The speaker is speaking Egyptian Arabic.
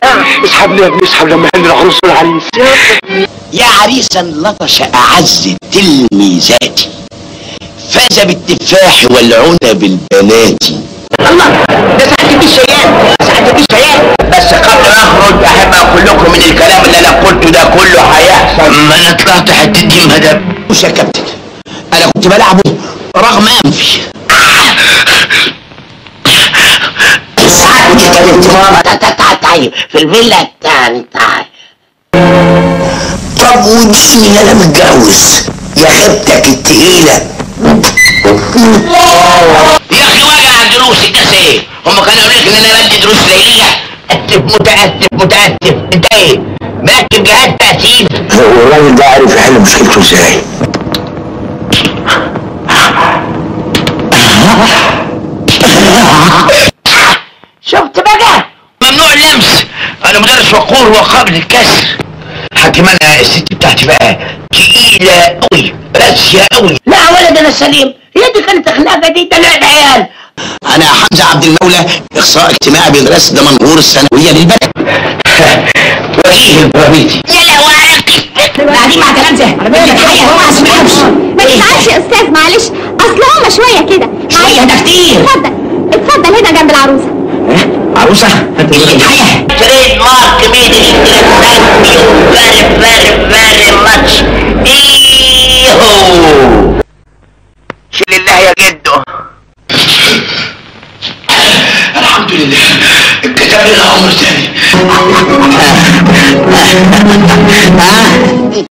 اسحبني يا ابني اسحب لما يهل العروس والعريس يا عريسا لطش أعز تلميذاتي فاز بالتفاح والعنب البناتي الله ده سعادة الشيان سعادة الشيان بس قبل ما اخرج احب اقول لكم ان الكلام اللي انا قلته ده كله هيحصل ما انا طلعت حته دي مدام بص يا كابتن انا كنت بلعبه رغم انفي سعادة كانت ماما طيب في الفيلا التاني طب وديني انا متجوز يا خيبتك التقيله يا اخي وجع دروسي ده ايه هم كانوا يقولوا لك ان انا بدي دروس ليليه اتف متأتف متأتف انت ايه مركب جهاز تأتيف والراجل ده عارف يحل مشكلته ازاي شفت بقى ممنوع اللمس انا مدرس وقور وقابل الكسر حكم انا الست بتاعتي بقى تقيلة قوي راسية قوي لا ولد انا سليم هي دي كانت اخلاقها دي دلع العيال انا حمزة عبد المولى اخصائي اجتماعي بمدرسة دمنهور الثانوية للبنات وجيه البراميتي يا لا وعرفتي بعدين مع كلام زي الحقيقة هو ما اسمعهمش ما تزعلش يا استاذ معلش اصل هما شويه كده شوية ده كتير اتفضل اتفضل هنا جنب العروسه عروسة الحقيقة تريد مارك ميدي ثانك يو فيري فيري فيري ماتش ايهو شيل الله يا جدو الحمد لله كتب لنا عمر تاني